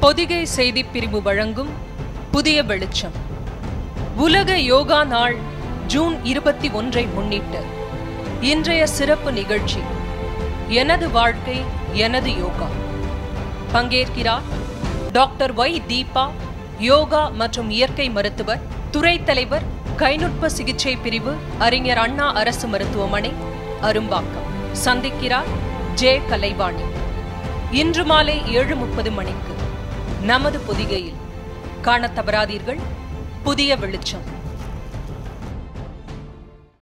பொதிகை செய்திப் பிரிவு வழங்கும் புதிய வெளிச்சம் உலக யோகா நாள் ஜூன் இருபத்தி ஒன்றை முன்னிட்டு இன்றைய சிறப்பு நிகழ்ச்சி எனது வாழ்க்கை எனது யோகா பங்கேற்கிறார் டாக்டர் ஒய் தீபா யோகா மற்றும் இயற்கை மருத்துவர் துறை தலைவர் கைநுட்ப சிகிச்சை பிரிவு அறிஞர் அண்ணா அரசு மருத்துவமனை அரும்பாக்கம் சந்திக்கிறார் ஜே கலைவாணி இன்று மாலை ஏழு முப்பது மணிக்கு நமது பொதிகையில் காணத் தவறாதீர்கள் புதிய வெளிச்சம்